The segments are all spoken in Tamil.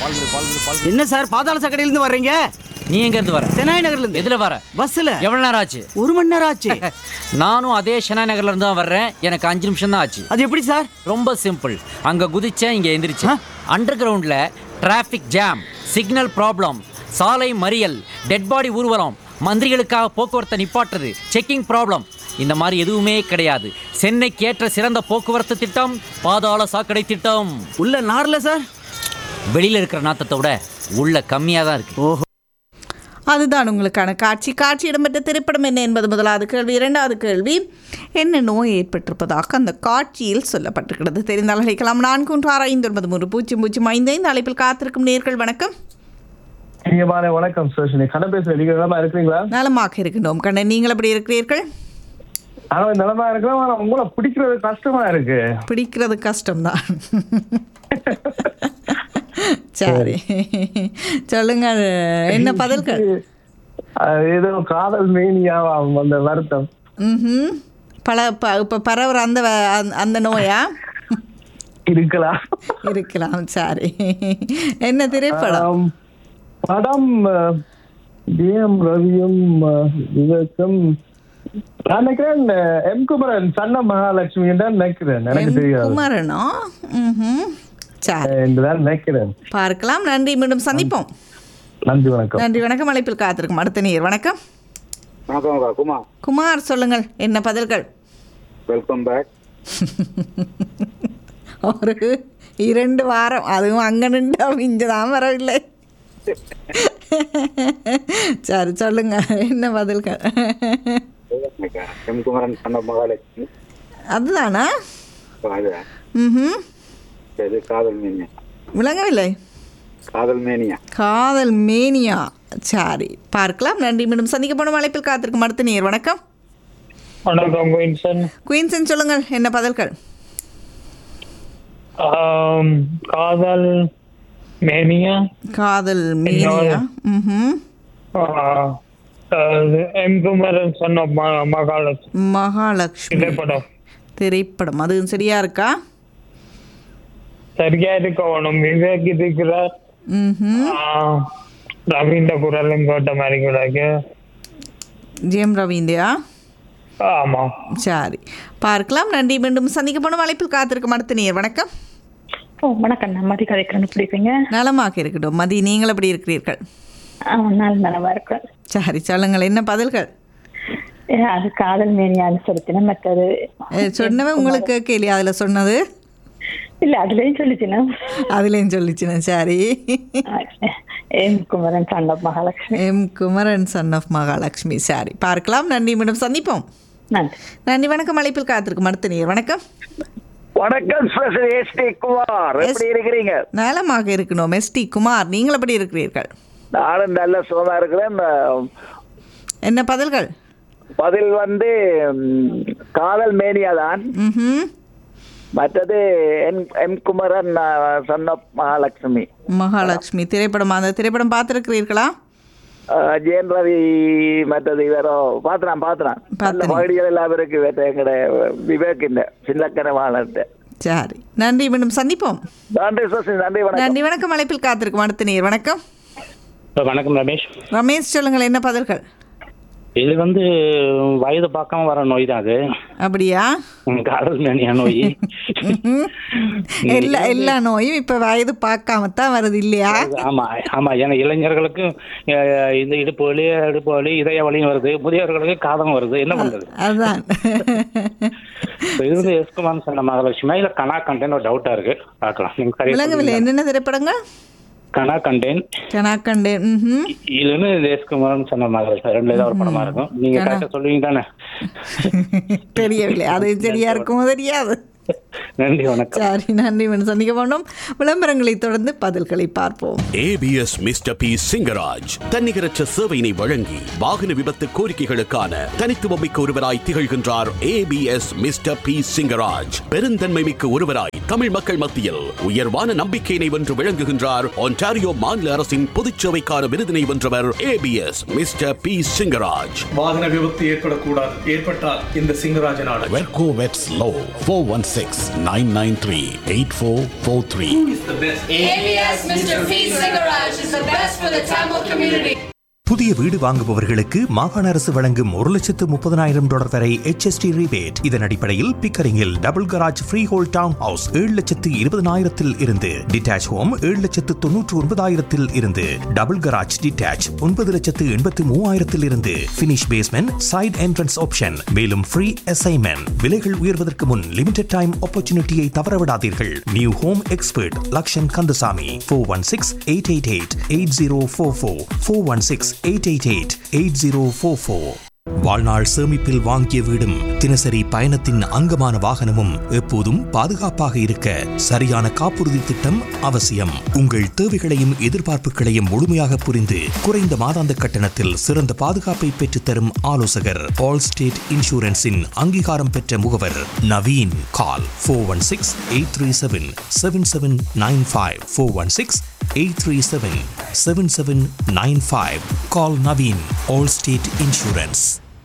என்ன சார் பாதாள சாக்கடையில இருந்து வர்றீங்க நீ எங்க இருந்து வர செனாய் நகர்ல இருந்து எதுல வர பஸ்ல எவ்வளவு நேரம் ஆச்சு ஒரு மணி நேரம் ஆச்சு நானும் அதே ஷனா நகர்ல இருந்து தான் வர்றேன் எனக்கு அஞ்சு நிமிஷம் தான் ஆச்சு அது எப்படி சார் ரொம்ப சிம்பிள் அங்க குதிச்சேன் இங்க எந்திரிச்சேன் அண்டர் கிரவுண்ட்ல டிராஃபிக் ஜாம் சிக்னல் ப்ராப்ளம் சாலை மறியல் டெட் பாடி ஊர்வலம் மந்திரிகளுக்காக போக்குவரத்தை நிப்பாட்டுறது செக்கிங் ப்ராப்ளம் இந்த மாதிரி எதுவுமே கிடையாது சென்னைக்கு ஏற்ற சிறந்த போக்குவரத்து திட்டம் பாதாள சாக்கடை திட்டம் உள்ள நார்ல சார் வெளியில இருக்கிற நாத்தத்தை விட உள்ள கம்மியா தான் இருக்கு ஓஹோ அதுதான் உங்களுக்கான காட்சி காட்சி இடம்பெற்ற திரைப்படம் என்ன என்பது முதலாவது கேள்வி இரண்டாவது கேள்வி என்ன நோய் ஏற்பட்டிருப்பதாக அந்த காட்சியில் சொல்லப்பட்டிருக்கிறது தெரிந்தால் அழைக்கலாம் நான்கு ஒன்று ஆறு ஐந்து ஒன்பது மூன்று பூஜ்ஜியம் பூஜ்ஜியம் ஐந்து ஐந்து அழைப்பில் காத்திருக்கும் நேர்கள் வணக்கம் இனியமான வணக்கம் சுரேஷ் கடன் பேசுற நீங்க நலமா இருக்கிறீங்களா நலமாக இருக்கின்றோம் கண்ணன் நீங்கள் எப்படி இருக்கிறீர்கள் ஆனா நலமா இருக்கிறோம் ஆனா உங்களை பிடிக்கிறது கஷ்டமா இருக்கு பிடிக்கிறது கஷ்டம்தான் சரி சொல்லுங்க என்ன பதில்கள் அது ஏதோ காதல் மேனியாவா அந்த வருத்தம் ம் பல ப இப்போ பரவுற அந்த வ- அந்த- அந்த நோயா இருக்கலாம் இருக்கலாம் சரி என்ன திரைப்படம் ஆம், படம் டிஎம் ரவியும் அஹ், விவேக்கும் நான் நினைக்கிறேன் அஹ், எம் குமரன் சன்ன மகாலட்சுமி தான் நினைக்கிறேன் எனக்கு எம். தெரியாது குமரனோ ம்ஹும். சரி அஹ், என்றுதான் நினைக்கிறேன் பார்க்கலாம் நன்றி மீண்டும் சந்திப்போம் நன்றி வணக்கம் நன்றி வணக்கம் அழைப்பில் காத்திருக்கும் அடுத்த நீர் வணக்கம் வணக்கம் குமார் குமார் சொல்லுங்கள் என்ன பதில்கள் வெல்கம் பேக் ஒரு இரண்டு வாரம் அதுவும் அங்கே நின்று இங்கே தான் வரவில்லை சரி சொல்லுங்க என்ன பதில்கள் எம் குமரன் சொன்ன மகாலட்சுமி அதுதானா அது ம் இது காதல் மேனியா விளங்கவில்லை காதல் மேனியா காதல் மேனியா சரி பார்க்கலாம் நன்றி மீண்டும் சந்திக்க போன அழைப்பில் காத்திருக்கும் அடுத்த நீர் வணக்கம் வணக்கம் குயின்சன் குயின்சன் சொல்லுங்கள் என்ன பதில்கள் ஆம், காதல் மேனியா காதல் மேனியா ம் ஆ, அது எம் குமரன் சொன்ன ம- மகாலட்சுமி மகாலட்சுமி திரைப்படம் திரைப்படம் அது சரியா இருக்கா சரியா இருக்கணும் விவேக் இருக்கிறார் ம் ஆ, ரவீந்திர குரலும் கேட்ட மாதிரி கிடக்கு ஜெயம் ரவீந்தியா ஆமா சரி பார்க்கலாம் நன்றி மீண்டும் சந்திக்க போன அழைப்பில் காத்திருக்கும் அடுத்த நீர் வணக்கம் ஓ வணக்கம் நான் மதி கதைக்கிறேன் பிடிப்பீங்க நலமாக இருக்கட்டும் மதி நீங்கள் எப்படி இருக்கிறீர்கள் நாள் நலமா இருக்கேன் சரி சொல்லுங்கள் என்ன பதில்கள் ஏ, அது காதல் மேனியான்னு சொல்லிச்சுனா மற்றது அஹ், சொன்னவன் உங்களுக்கு கேள்வி அதில் சொன்னது இல்ல அதுலயும் சொல்லிச்சுனா அதுலேயும் சொல்லிச்சுனேன் சரி எம் குமரன் சண்ட Mahalakshmi M Kumaran son of Mahalakshmi சரி பார்க்கலாம் நன்றி மீண்டும் சந்திப்போம் நன்றி நன்றி வணக்கம் அழைப்பில் காத்திருக்கும் அடுத்த நீர் வணக்கம் வணக்கம் ஸ்பெஷல் எஸ்டி குமார் எப்படி இருக்கிறீங்க நலமாக இருக்கணும் எஸ்டி குமார் நீங்கள் எப்படி இருக்கிறீர்கள் நானும் நல்ல சுகமா இருக்கிறேன் என்ன பதில்கள் பதில் வந்து ம், காதல் மேனியா தான் ம் மற்றது எம் எம் குமரன் சொன்ன மகாலட்சுமி மகாலட்சுமி திரைப்படம் அந்த திரைப்படம் பார்த்துருக்கிறீர்களா அஹ், ஜெயன் ரவி மற்றது வேற பாத்துறான் பாத்துறான் நல்ல பாத்துறீங்க. பகுதிகள் எல்லாம் இருக்கு வேற எங்கட விவேக் இந்த சின்னக்கன வாழ்ந்த சரி நன்றி மீண்டும் சந்திப்போம் நன்றி சசி நன்றி வணக்கம் நன்றி வணக்கம் அழைப்பில் காத்திருக்கும் அடுத்த நீர் வணக்கம் வணக்கம் ரமேஷ் ரமேஷ் சொல்லுங்கள் என்ன பதில்கள் இது வந்து வயது பார்க்காம வர நோய் தான் அது அப்படியா ம், காதல் மேனியா நோய் ம்ஹும். எல்லா எல்லா நோயும் இப்ப வயது பார்க்காம தான் வருது இல்லையா ஆமா ஆமா ஏன்னா இளைஞர்களுக்கு அஹ், இந்த இடுப்பு வலி இடுப்பு வலி இதய வலியும் வருது முதியவர்களுக்கு காதம் வருது என்ன பண்றது அதுதான் இப்ப இது வந்து எஸ்குமார் சொன்ன மகாலட்சுமியா இல்ல கனா கண்டேன் ஒரு டவுட்டா இருக்கு பார்க்கலாம் நீங்க சரியா விளங்கவில்லை சொல்லுங்க. என்னென்ன திரைப்படங்கள் கனா கண்டேன் கனாக்கண்டே ம் இல்லைன்னு எஸ்குமார் சொன்ன மகாலட்சுமி ரெண்டுல ஏதாவது ஒரு படமா இருக்கும் நீங்க கனா. கரெக்டா சொல்லுவீங்க தானே தெரியவில்லை அது சரியா இருக்குமோ தெரியாது நன்றி வணக்கம் சரி நன்றி மீண்டும் சந்திக்க வேண்டும் விளம்பரங்களை தொடர்ந்து பதில்களை பார்ப்போம் ஏபிஎஸ் மிஸ்டர் பி சிங்கராஜ் தன்னிகரற்ற சேவையினை வழங்கி வாகன விபத்து கோரிக்கைகளுக்கான தனித்துவமிக்க ஒருவராய் திகழ்கின்றார் ஏபிஎஸ் மிஸ்டர் பி சிங்கராஜ் பெருந்தன்மை மிக்க ஒருவராய் தமிழ் மக்கள் மத்தியில் உயர்வான நம்பிக்கையினை வென்று விளங்குகின்றார் ஒன்டாரியோ மாநில அரசின் பொதுச்சேவைக்கான விருதினை வென்றவர் ஏபிஎஸ் மிஸ்டர் பி சிங்கராஜ் வாகன விபத்து ஏற்படக்கூடாது ஏற்பட்டால் இந்த சிங்கராஜன் ஆட வெர்கோ வெட்ஸ் லோ four one six nine nine three eight four four three ABS Mr. P. Singaraj is the best for the Tamil community. புதிய வீடு வாங்குபவர்களுக்கு மாகாண அரசு வழங்கும் ஒரு லட்சத்து முப்பதனாயிரம் டாலர் வரை HST rebate இதன் அடிப்படையில் பிக்கரிங்கில் double garage freehold town house ஏழு லட்சத்து இருபதனாயிரத்தில் இருந்து டிட்டாச் ஹோம் ஏழு லட்சத்து தொன்னூற்று ஒன்பதாயிரத்தில் இருந்து டபுள் கராஜ் டிட்டாச் ஒன்பது லட்சத்து எண்பத்து மூவாயிரத்தில் இருந்து finish basement side entrance option மேலும் ஃப்ரீ அசைன்மெண்ட் விலைகள் உயர்வதற்கு முன் லிமிடெட் டைம் ஆப்பர்ச்சுனிட்டியை தவறவிடாதீர்கள் new home expert Lakshan Kandasamy four one six eight eight eight eight zero four four four one six eight eight eight eight zero four four வாழ்நாள் சேமிப்பில் வாங்கிய வீடும் தினசரி பயணத்தின் அங்கமான வாகனமும் எப்போதும் பாதுகாப்பாக இருக்க சரியான காப்புறுதி திட்டம் அவசியம் உங்கள் தேவைகளையும் எதிர்பார்ப்புகளையும் முழுமையாக புரிந்து குறைந்த மாதாந்த கட்டணத்தில் சிறந்த பாதுகாப்பை பெற்றுத்தரும் ஆலோசகர் ஆல் ஸ்டேட் இன்சூரன்ஸின் அங்கீகாரம் பெற்ற முகவர் Naveen call four one six eight three seven seven seven nine five four one six eight three seven seven seven nine five call Naveen Allstate insurance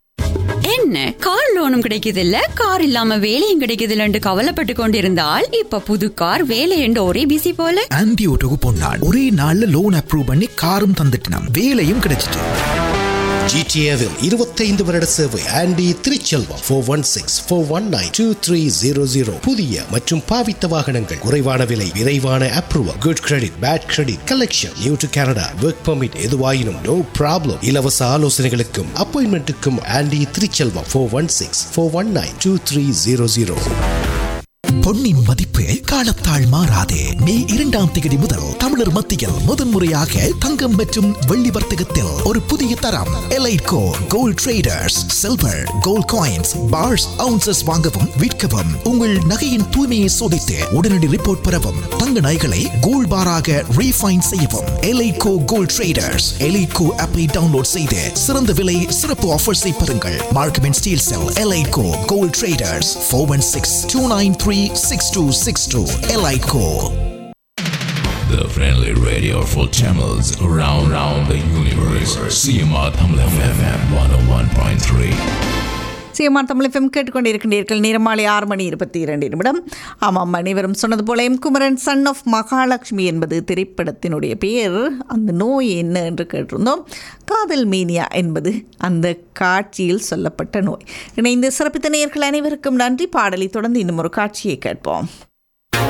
என்ன கார் லோனும் கிடைக்குதில்ல கார் இல்லாம வேலையும் கிடைக்குதில்லன்னு கவலைப்பட்டு கொண்டிருந்தால் இப்ப புது கார் வேலை என்று ஒரே பிசி போல ஆன்டி ஓட்டோக்கு பொன்னாள் ஒரே நாள்ல லோன் அப்ரூவ் பண்ணி காரும் தந்துட்டினான் வேலையும் கிடைச்சிட்டு ஜிடிஏவில் இருபத்தைந்து வருட சேவை Andy Thiruchelvam four one six four one nine two three zero zero புதிய மற்றும் பாவித்த வாகனங்கள் குறைவான விலை விரைவான approval good credit bad credit collection new to Canada work permit எதுவாயினும் நோ ப்ராப்ளம் இலவச ஆலோசனைகளுக்கும் அப்பாயின்மெண்ட்டுக்கும் Andy Thiruchelvam four one six four one nine two three zero zero பொன்னின் மதிப்பு காலத்தால் மாறாதே மே இரண்டாம் தேதி முதல் தமிழர் மத்தியில் முதன்முறையாக தங்கம் மற்றும் வெள்ளி வர்த்தகத்தில் ஒரு புதிய தரம் Eliteco gold traders silver gold coins bars ounces வாங்கவும் விற்கவும் உங்கள் நகையின் தூய்மையை சோதித்து உடனடி ரிப்போர்ட் பெறவும் தங்க நகைகளை கோல்ட் பாராக ரீஃபைன் செய்யவும் எலைட்கோ கோல்ட் ட்ரேடர்ஸ் எலைட்கோ ஆப்பை டவுன்லோட் செய்து சிறந்த விலை சிறப்பு ஆஃபர்ஸை பெறுங்கள் மார்க்கமெண்ட் ஸ்டீல் sell Eliteco gold traders four one six two nine three 6262 Eliteco. The friendly radio for channels around, around the universe. CMR Tamil FM 101.3. CMR Tamil FM கேட்டுக்கொண்டிருக்கின்றீர்கள் நேரமாலை ஆறு மணி இருபத்தி இரண்டு நிமிடம் ஆமாம் அனைவரும் சொன்னது போல M Kumaran son of Mahalakshmi என்பது திரைப்படத்தினுடைய பெயர் அந்த நோய் என்ன என்று கேட்டிருந்தோம் காதல் மீனியா என்பது அந்த காட்சியில் சொல்லப்பட்ட நோய் இணைந்து சிறப்பித்த நேயர்கள் அனைவருக்கும் நன்றி பாடலை தொடர்ந்து இன்னும் ஒரு காட்சியை கேட்போம்